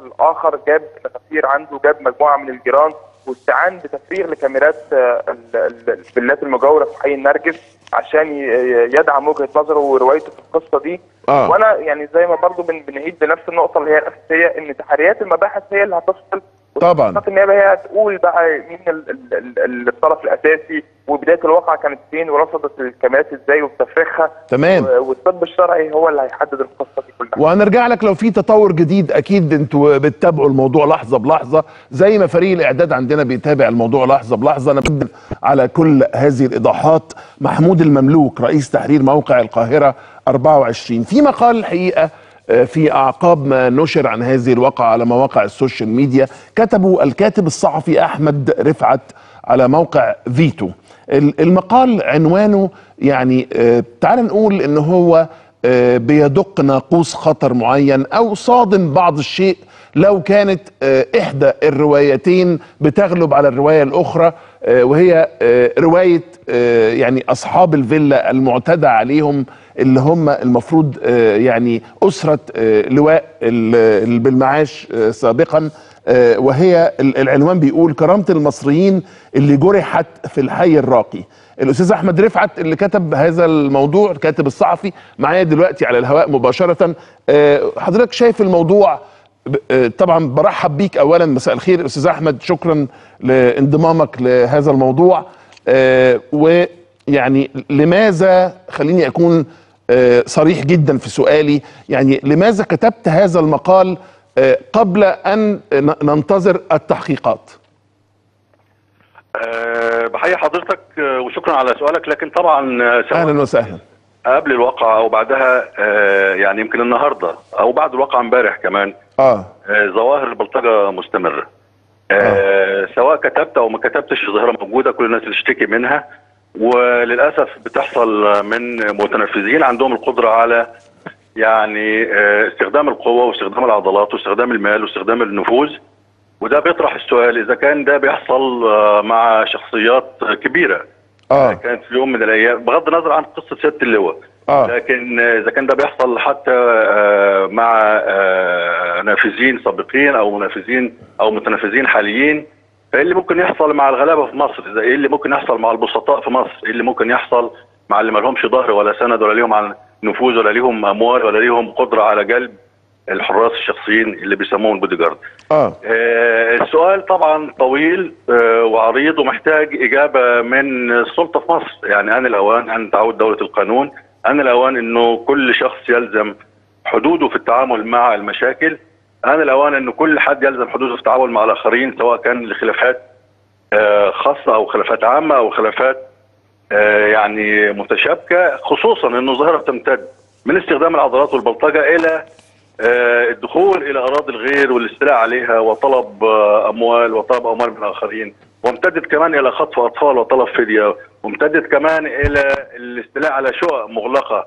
الاخر جاب غفير عنده جاب مجموعه من الجيران واستعان بتفريغ لكاميرات آه، ال- ال- الفيلات المجاوره في حي النرجس عشان ي- يدعم وجهه نظره وروايته في القصه دي آه. وانا يعني زي ما برضو بن- بنعيد بنفس النقطه اللي هي الاساسيه ان تحريات المباحث هي اللي هتفصل طبعاً. وتحقيقات النيابه هي هتقول بقى مين ال- ال- ال- الطرف الاساسي وبدايه الواقعه كانت فين ورصدت الكاميرات ازاي وبتفريغها تمام. و- والطب الشرعي هو اللي هيحدد القصه دي كلها وهنرجع لك لو في تطور جديد اكيد انتوا بتتابعوا الموضوع لحظه بلحظه زي ما فريق الاعداد عندنا بيتابع الموضوع لحظه بلحظه انا بجد على كل هذه الايضاحات محمود المملوك رئيس تحرير موقع القاهره 24 في مقال الحقيقه آه، في اعقاب ما نشر عن هذه الواقعه على مواقع السوشيال ميديا كتبه الكاتب الصحفي احمد رفعت على موقع فيتو ال- المقال عنوانه يعني آه، تعال نقول ان هو آه، بيدق ناقوس خطر معين او صادم بعض الشيء لو كانت آه، احدى الروايتين بتغلب على الروايه الاخرى آه، وهي آه، روايه آه، يعني اصحاب الفيلا المعتدى عليهم اللي هم المفروض آه، يعني اسره آه، لواء ال- ال- بالمعاش آه، سابقا آه، وهي ال- العنوان بيقول كرامه المصريين اللي جرحت في الحي الراقي الاستاذ احمد رفعت اللي كتب هذا الموضوع الكاتب الصحفي معايا دلوقتي على الهواء مباشره آه، حضرتك شايف الموضوع ب- آه، طبعا برحب بيك اولا مساء الخير استاذ احمد شكرا لانضمامك لهذا الموضوع آه، ويعني لماذا خليني اكون آه، صريح جدا في سؤالي يعني لماذا كتبت هذا المقال آه، قبل ان ن- ننتظر التحقيقات أه بحيي حضرتك آه، وشكرا على سؤالك لكن طبعا آه، سواء اهلا وسهلا قبل الواقعة او بعدها أه يعني يمكن النهارده او بعد الواقعة امبارح كمان اه آه، ظواهر البلطجة مستمرة آه سواء كتبت او ما كتبتش ظاهرة موجودة كل الناس تشتكي منها وللاسف بتحصل من متنفذين عندهم القدرة على يعني آه استخدام القوة واستخدام العضلات واستخدام المال واستخدام النفوذ وده بيطرح السؤال اذا كان ده بيحصل آه، مع شخصيات كبيره اه كانت في يوم من الايام بغض النظر عن قصه سياده اللواء آه. لكن آه، اذا كان ده بيحصل حتى آه، مع آه، نافذين سابقين او منافذين او متنافذين حاليين فايه اللي ممكن يحصل مع الغلابه في مصر؟ اذا ايه اللي ممكن يحصل مع البسطاء في مصر؟ ايه اللي ممكن يحصل مع اللي ما لهمش ظهر ولا سند ولا ليهم عن نفوذ ولا ليهم اموال ولا ليهم قدره على جلب الحراس الشخصيين اللي بيسموهم البودي جارد. اه آه، السؤال طبعا طويل آه، وعريض ومحتاج إجابة من السلطة في مصر يعني أن الأوان أن تعود دولة القانون أن الأوان أنه كل شخص يلزم حدوده في التعامل مع المشاكل أن الأوان أنه كل حد يلزم حدوده في التعامل مع الآخرين سواء كان لخلافات آه، خاصة أو خلافات عامة أو خلافات آه، يعني متشابكة خصوصا أنه ظاهرة تمتد من استخدام العضلات والبلطجة إلى آه، الدخول الى اراضي الغير والاستيلاء عليها وطلب آه، اموال وطلب اموال من الاخرين وامتدت كمان الى خطف اطفال وطلب فديه وامتدت كمان الى الاستيلاء على شقق مغلقه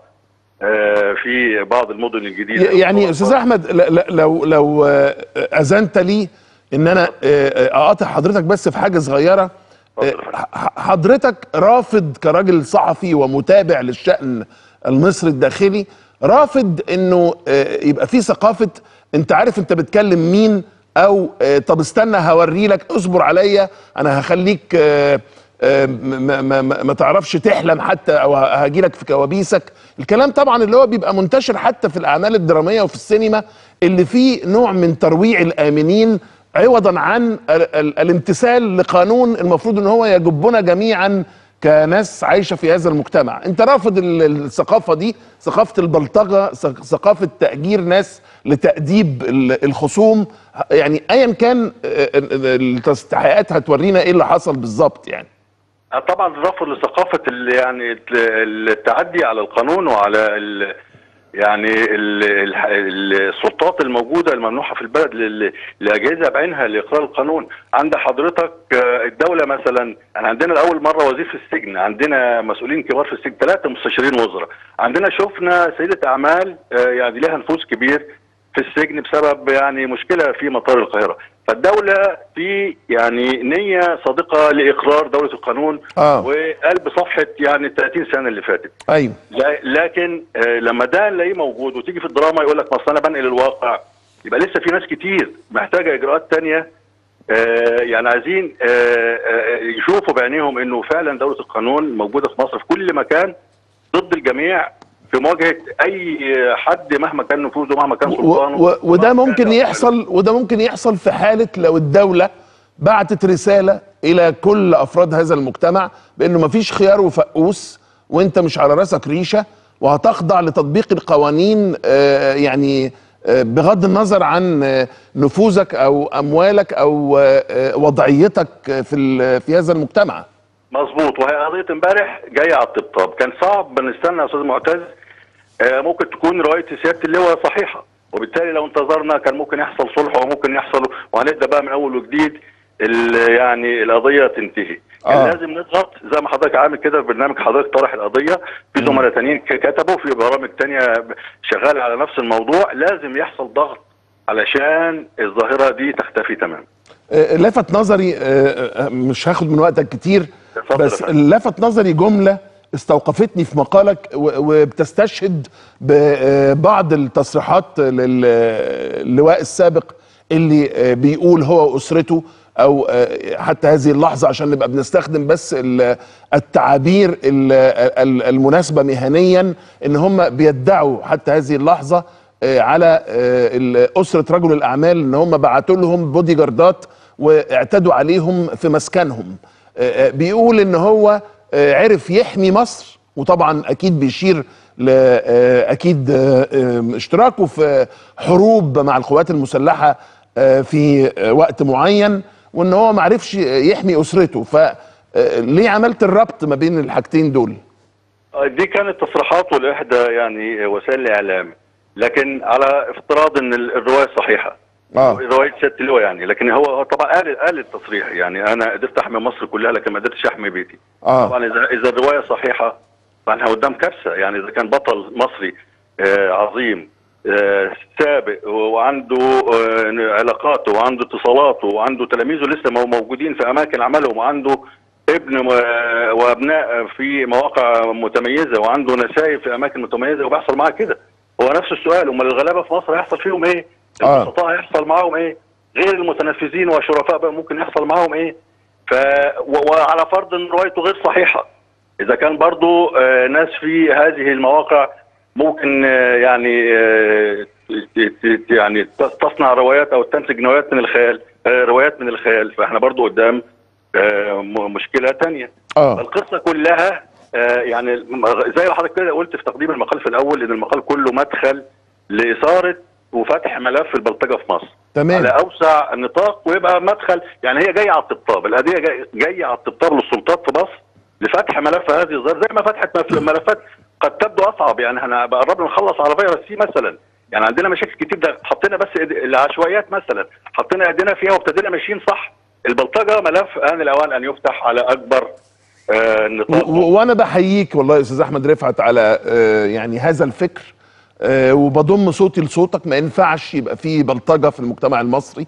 آه، في بعض المدن الجديده يعني استاذ احمد ل- ل- لو لو آه، اذنت لي ان انا آه، آه، اقاطع حضرتك بس في حاجه صغيره آه، ح- حضرتك رافض كراجل صحفي ومتابع للشأن المصري الداخلي رافض انه آه، يبقى في ثقافه انت عارف انت بتكلم مين او آه، طب استنى هوري لك اصبر عليا انا هخليك آه، آه، ما, ما, ما, ما تعرفش تحلم حتى او هاجي لك في كوابيسك الكلام طبعا اللي هو بيبقى منتشر حتى في الاعمال الدراميه وفي السينما اللي فيه نوع من ترويع الامنين عوضا عن ال ال الامتثال لقانون المفروض ان هو يجبنا جميعا كناس عايشه في هذا المجتمع انت رافض ال- الثقافه دي ثقافه البلطجه ثق- ثقافه تاجير ناس لتاديب ال- الخصوم يعني ايا كان آه، ال- التحقيقات هتورينا ايه اللي حصل بالظبط يعني آه، طبعا رفض لثقافه ال- يعني ال- التعدي على القانون وعلى ال يعني ال ال السلطات الموجوده الممنوحه في البلد لل- لاجهزه بعينها لاقرار القانون عند حضرتك آه، الدوله مثلا احنا عندنا لاول مره وزير في السجن عندنا مسؤولين كبار في السجن ثلاثه مستشارين وزراء عندنا شفنا سيده اعمال آه، يعني لها نفوذ كبير في السجن بسبب يعني مشكله في مطار القاهره فالدوله في يعني نيه صادقه لاقرار دوله القانون آه. وقلب صفحه يعني 30 سنه اللي فاتت ايوه لا- لكن آه، لما ده نلاقيه موجود وتيجي في الدراما يقول لك ما أصل انا بنقل الواقع يبقى لسه في ناس كتير محتاجه اجراءات تانية آه، يعني عايزين آه، آه، يشوفوا بعينيهم انه فعلا دوله القانون موجوده في مصر في كل مكان ضد الجميع في مواجهه اي حد مهما كان نفوذه مهما كان و- سلطانه و- وده مهما ممكن كان- يحصل وده ممكن يحصل في حاله لو الدوله بعتت رساله الى كل افراد هذا المجتمع بانه مفيش خيار وفقوس وانت مش على راسك ريشه وهتخضع لتطبيق القوانين آه، يعني آه، بغض النظر عن آه، نفوذك او اموالك او آه، آه، وضعيتك في ال- في هذا المجتمع مظبوط وهي قضيه امبارح جايه على الطبطاب كان صعب نستنى يا استاذ معتز آه، ممكن تكون روايه سياده اللواء صحيحه وبالتالي لو انتظرنا كان ممكن يحصل صلح وممكن يحصل وهنبدا بقى من اول وجديد ال- يعني القضيه تنتهي كان آه. لازم نضغط زي ما حضرتك عامل كده في برنامج حضرتك طرح القضيه في زملاء تانيين ك- كتبوا في برامج تانية شغاله على نفس الموضوع لازم يحصل ضغط علشان الظاهره دي تختفي تماما آه، لفت نظري آه، آه، مش هاخد من وقتك كتير اتفضل بس يا فندم. لفت نظري جملة استوقفتني في مقالك و- وبتستشهد ببعض التصريحات للواء السابق اللي آه، بيقول هو وأسرته أو آه، حتى هذه اللحظة عشان نبقى بنستخدم بس ال- التعابير ال- ال- المناسبة مهنيا إن هم بيدعوا حتى هذه اللحظة آه، على آه، ال- أسرة رجل الأعمال إن هم بعتوا لهم بودي جاردات واعتدوا عليهم في مسكنهم آه، آه، بيقول إن هو آه، عرف يحمي مصر وطبعا أكيد بيشير ل آه، أكيد آه، آه، اشتراكه في حروب مع القوات المسلحة آه، في آه، وقت معين وإن هو معرفش يحمي أسرته فليه عملت الربط ما بين الحاجتين دول؟ دي كانت تصريحاته لاحدى يعني وسائل الاعلام لكن على افتراض ان ال- الروايه صحيحه آه. روايه سياده اللواء يعني لكن هو هو طبعا قال قال التصريح يعني انا قدرت احمي مصر كلها لكن ما قدرتش احمي بيتي آه. طبعا اذا اذا الروايه صحيحه فاحنا قدام كارثه يعني اذا كان بطل مصري آه عظيم آه سابق وعنده آه علاقاته وعنده اتصالاته وعنده تلاميذه لسه مو- موجودين في اماكن عملهم وعنده ابن و- وابناء في مواقع متميزه وعنده نسايب في اماكن متميزه وبيحصل معاه كده هو نفس السؤال امال الغلابه في مصر هيحصل فيهم ايه؟ آه. البسطاء هيحصل معاهم ايه؟ غير المتنفذين والشرفاء بقى ممكن يحصل معاهم ايه؟ ف و- وعلى فرض ان روايته غير صحيحه اذا كان برضو آه، ناس في هذه المواقع ممكن آه، يعني آه، ت- ت- يعني تصنع روايات او تنتج روايات من الخيال آه، روايات من الخيال فاحنا برضو قدام آه، م- مشكله تانية آه. القصه كلها آه، يعني الم- زي ما حضرتك كده قلت في تقديم المقال في الاول ان المقال كله مدخل لاثاره وفتح ملف البلطجه في مصر تمام. على اوسع نطاق ويبقى مدخل يعني هي جايه على الطبطاب القضيه جاي- جايه على الطبطاب للسلطات في مصر لفتح ملف هذه الظاهره زي ما فتحت مف- ملفات قد تبدو اصعب يعني احنا قربنا نخلص على فيروس سي مثلا يعني عندنا مشاكل كتير ده حطينا بس إيد- العشوائيات مثلا حطينا ايدينا فيها وابتدينا ماشيين صح البلطجه ملف ان الاوان ان يفتح على اكبر آه نطاق و- و- وانا بحييك والله يا استاذ احمد رفعت على آه، يعني هذا الفكر آه، وبضم صوتي لصوتك ما ينفعش يبقى فيه بلطجه في المجتمع المصري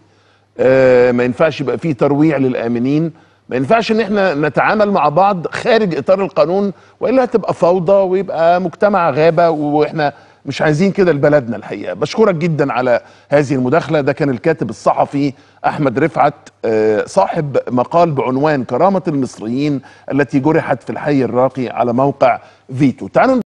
آه، ما ينفعش يبقى فيه ترويع للامنين ما ينفعش ان احنا نتعامل مع بعض خارج اطار القانون والا هتبقى فوضى ويبقى مجتمع غابه واحنا مش عايزين كده لبلدنا الحقيقه بشكرك جدا على هذه المداخله ده كان الكاتب الصحفي احمد رفعت آه، صاحب مقال بعنوان كرامه المصريين التي جرحت في الحي الراقي على موقع فيتو تعالوا